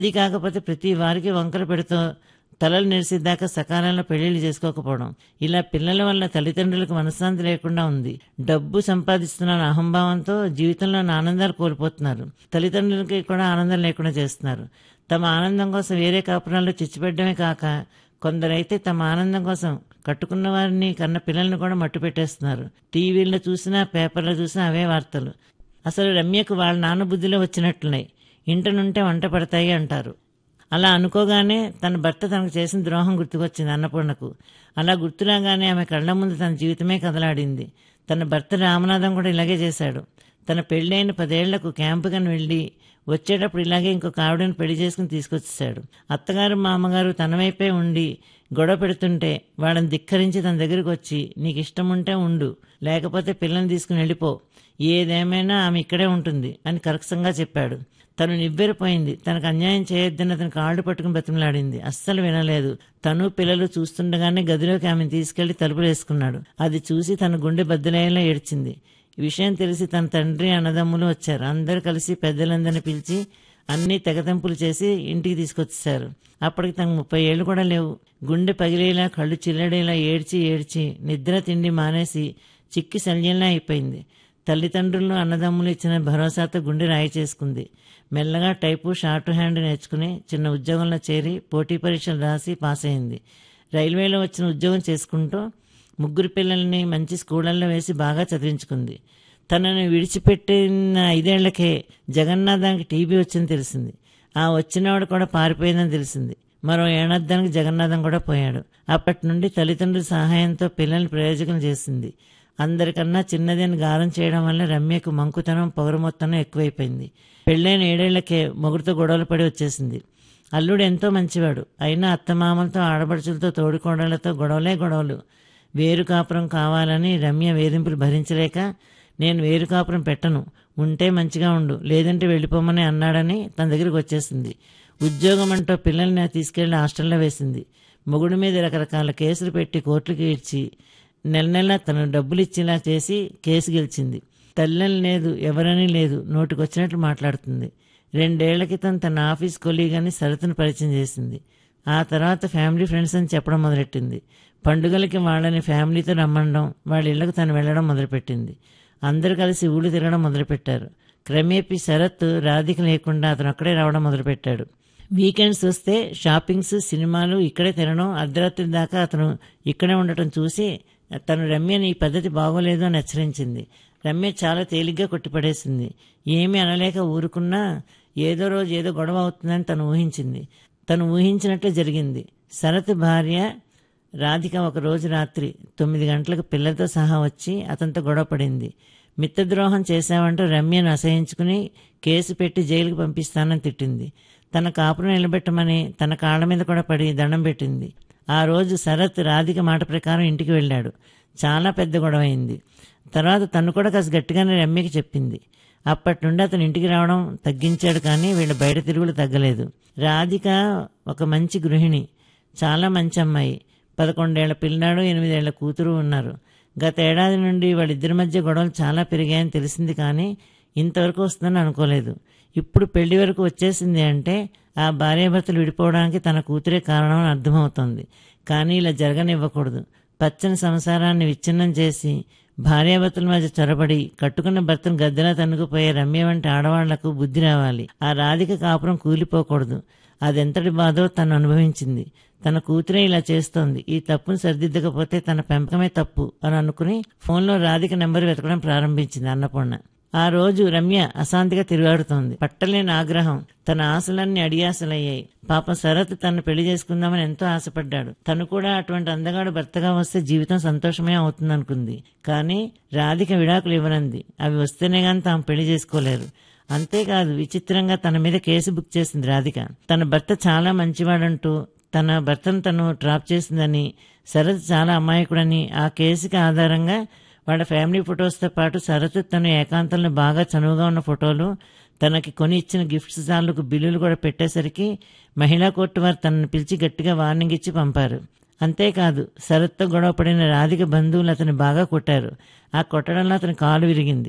ఇది కాకపోతే ప్రతి వారికి వంకర పెడుతూ తలలు నెరిసిద్దాకా సకాలంలో పెళ్లిళ్ళు చేసుకోకపోవడం ఇలా పిల్లల వల్ల తల్లిదండ్రులకు మనశ్శాంతి లేకుండా ఉంది డబ్బు సంపాదిస్తున్న అహంభావంతో జీవితంలో ఆనందాలు కోల్పోతున్నారు తల్లిదండ్రులకి కూడా ఆనందం లేకుండా చేస్తున్నారు తమ ఆనందం కోసం వేరే కాపురాల్లో చిచ్చిపెట్టడమే కాక కొందరైతే తమ ఆనందం కోసం కట్టుకున్న వారిని కన్న పిల్లల్ని కూడా మట్టు పెట్టేస్తున్నారు టీవీల్లో చూసినా పేపర్లో చూసినా అవే వార్తలు అసలు రమ్యకు వాళ్ళ నాన్న బుద్ధిలో వచ్చినట్లున్నాయి ఇంట నుంటే వంట పడతాయి అంటారు అలా అనుకోగానే తన భర్త తనకు చేసిన ద్రోహం గుర్తుకొచ్చింది అన్నపూర్ణకు అలా గుర్తురాగానే ఆమె కళ్ళ ముందు తన జీవితమే కదలాడింది తన భర్త రామనాథం కూడా ఇలాగే చేశాడు తన పెళ్ళైన పదేళ్లకు క్యాంపుకని వెళ్ళి వచ్చేటప్పుడు ఇలాగే ఇంకొక ఆవిడని పెళ్లి చేసుకుని తీసుకొచ్చేసాడు అత్తగారు మామగారు తన వైపే ఉండి గొడవ పెడుతుంటే వాళ్ళని ధిక్కరించి తన దగ్గరికి వచ్చి నీకు ఇష్టం ఉంటే ఉండు లేకపోతే పిల్లని తీసుకుని వెళ్ళిపో ఏదేమైనా ఆమె ఇక్కడే ఉంటుంది అని కరక్సంగా చెప్పాడు తను నివ్వెరపోయింది తనకు అన్యాయం చేయొద్దని అతని కాళ్ళు పట్టుకుని బతిమలాడింది అస్సలు వినలేదు తను పిల్లలు చూస్తుండగానే గదిలోకి ఆమెను తీసుకెళ్లి తలుపులు వేసుకున్నాడు అది చూసి తన గుండె బద్దలయ్యేలా ఏడ్చింది ఈ విషయం తెలిసి తన తండ్రి అన్నదమ్ములు వచ్చారు అందరూ కలిసి పెద్దలందరిని పిలిచి అన్ని తెగతెంపులు చేసి ఇంటికి తీసుకొచ్చేశారు అప్పటికి తనకు ముప్పై ఏళ్ళు కూడా లేవు గుండె పగిలేలా కళ్ళు చిల్లడేలా ఏడ్చి ఏడ్చి నిద్ర తిండి మానేసి చిక్కి శల్యంలా అయిపోయింది తల్లిదండ్రులు అన్నదమ్ములు ఇచ్చిన భరోసాతో గుండె రాయి చేసుకుంది మెల్లగా టైపు షార్ట్ హ్యాండ్ నేర్చుకుని చిన్న ఉద్యోగంలో చేరి పోటీ పరీక్షలు రాసి పాస్ అయింది రైల్వేలో వచ్చిన ఉద్యోగం చేసుకుంటూ ముగ్గురు పిల్లల్ని మంచి స్కూళ్ళల్లో వేసి బాగా చదివించుకుంది తనని విడిచిపెట్టిన ఐదేళ్లకే జగన్నాథానికి టీబీ వచ్చింది తెలిసింది ఆ వచ్చినవాడు కూడా పారిపోయిందని తెలిసింది మరో ఏడాదికి జగన్నాథం కూడా పోయాడు అప్పటి నుండి తల్లిదండ్రుల సహాయంతో పిల్లల్ని ప్రయోజకం చేసింది అందరికన్నా చిన్నదని గారం చేయడం వల్ల రమ్యకు మంకుతనం పొగరమొత్తనం ఎక్కువైపోయింది పెళ్ళైన ఏడేళ్లకే మొగుడుతో గొడవలు పడి వచ్చేసింది అల్లుడు ఎంతో మంచివాడు అయినా అత్తమామలతో ఆడపడుచులతో తోడుకోడలతో గొడవలే గొడవలు వేరు కాపురం కావాలని రమ్య వేధింపులు భరించలేక నేను వేరు కాపురం పెట్టను ఉంటే మంచిగా ఉండు లేదంటే వెళ్ళిపోమని అన్నాడని తన దగ్గరికి వచ్చేసింది ఉద్యోగం అంటూ పిల్లల్ని తీసుకెళ్లి హాస్టల్లో వేసింది మొగుడి మీద రకరకాల కేసులు పెట్టి కోర్టుకి ఇచ్చి నెల నెల తను డబ్బులు ఇచ్చేలా చేసి కేసు గెలిచింది తల్లని లేదు ఎవరని లేదు నోటికొచ్చినట్లు మాట్లాడుతుంది రెండేళ్ల క్రితం తన ఆఫీస్ కొలీగ్ అని సరతును పరిచయం చేసింది ఆ తర్వాత ఫ్యామిలీ ఫ్రెండ్స్ అని చెప్పడం మొదలెట్టింది పండుగలకి వాళ్ళని ఫ్యామిలీతో రమ్మనడం వాళ్ళ ఇళ్లకు తను వెళ్ళడం మొదలుపెట్టింది అందరూ కలిసి ఊళ్ళు తిరగడం మొదలుపెట్టారు క్రమేపీ శరత్ రాధిక లేకుండా అతను అక్కడే రావడం మొదలుపెట్టాడు వీకెండ్స్ వస్తే షాపింగ్స్ సినిమాలు ఇక్కడే తినడం అర్ధరాత్రి దాకా అతను ఇక్కడే ఉండటం చూసి తను రమ్యని ఈ పద్ధతి బాగోలేదు అని హెచ్చరించింది రమ్య చాలా తేలిగ్గా కొట్టిపడేసింది ఏమీ అనలేక ఊరుకున్నా ఏదో రోజు ఏదో గొడవ అవుతుందని తను ఊహించింది తను ఊహించినట్లే జరిగింది శరత్ భార్య రాధిక ఒక రోజు రాత్రి తొమ్మిది గంటలకు పిల్లలతో సహా వచ్చి అతనితో గొడవ పడింది మిత్రద్రోహం చేశావంటూ రమ్యను అసహించుకుని కేసు పెట్టి జైలుకు పంపిస్తానని తిట్టింది తన కాపురం నిలబెట్టమని తన కాళ్ళ మీద కూడా పడి దండం పెట్టింది ఆ రోజు శరత్ రాధిక మాట ప్రకారం ఇంటికి వెళ్ళాడు చాలా పెద్ద గొడవ అయింది తర్వాత తను కూడా కాస్త గట్టిగానే రమ్యకి చెప్పింది అప్పటి నుండి అతను ఇంటికి రావడం తగ్గించాడు కానీ వీళ్ళ బయట తిరుగులు తగ్గలేదు రాధిక ఒక మంచి గృహిణి చాలా మంచి అమ్మాయి పదకొండేళ్ల పిల్లాడు ఎనిమిదేళ్ల కూతురు ఉన్నారు గత ఏడాది నుండి వాళ్ళిద్దరి మధ్య గొడవలు చాలా పెరిగాయని తెలిసింది కానీ ఇంతవరకు వస్తుందని అనుకోలేదు ఇప్పుడు పెళ్లి వరకు వచ్చేసింది అంటే ఆ భార్యాభర్తలు విడిపోవడానికి తన కూతురే కారణం అని అర్థమవుతోంది కానీ ఇలా జరగనివ్వకూడదు పచ్చని సంసారాన్ని విచ్ఛిన్నం చేసి భార్యాభర్తల మధ్య చొరబడి కట్టుకున్న భర్తను గద్దెలా తన్నుకుపోయే రమ్య వంటి ఆడవాళ్లకు బుద్ధి రావాలి ఆ రాధిక కాపురం కూలిపోకూడదు అదెంతటి బాధో తను అనుభవించింది తన కూతురే ఇలా చేస్తోంది ఈ తప్పును సరిదిద్దకపోతే తన పెంపకమే తప్పు అని అనుకుని ఫోన్లో రాధిక నెంబర్ వెతకడం ప్రారంభించింది అన్నపూర్ణ ఆ రోజు రమ్య అశాంతిగా తిరుగాడుతోంది పట్టలేని ఆగ్రహం తన ఆశలన్నీ అడియాసలయ్యాయి పాపం శరత్ తను పెళ్లి చేసుకుందామని ఎంతో ఆశపడ్డాడు తను కూడా అటువంటి అందగాడు భర్తగా వస్తే జీవితం సంతోషమే అవుతుందనుకుంది కానీ రాధిక విడాకులు ఇవ్వనంది అవి వస్తేనే గాని తాము పెళ్లి చేసుకోలేరు అంతేకాదు విచిత్రంగా తన మీద కేసు బుక్ చేసింది రాధిక తన భర్త చాలా మంచివాడంటూ తన భర్తను తను ట్రాప్ చేసిందని శరత్ చాలా అమాయకుడని ఆ కేసుకి ఆధారంగా వాళ్ళ ఫ్యామిలీ ఫొటోస్తో పాటు శరత్ తన ఏకాంతంలో బాగా చనువుగా ఉన్న ఫోటోలు తనకి కొని ఇచ్చిన గిఫ్ట్స్ తాలూకు బిల్లులు కూడా పెట్టేసరికి మహిళా కోర్టు వారు తనను పిలిచి గట్టిగా వార్నింగ్ ఇచ్చి పంపారు అంతేకాదు శరత్తో గొడవ పడిన రాధిక బంధువులు అతను బాగా కొట్టారు ఆ కొట్టడంలో అతని కాలు విరిగింది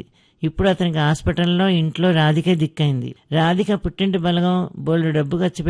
ఇప్పుడు అతనికి హాస్పిటల్లో ఇంట్లో రాధికే దిక్కైంది రాధిక పుట్టింటి బలగం బోల్డు డబ్బు ఖర్చు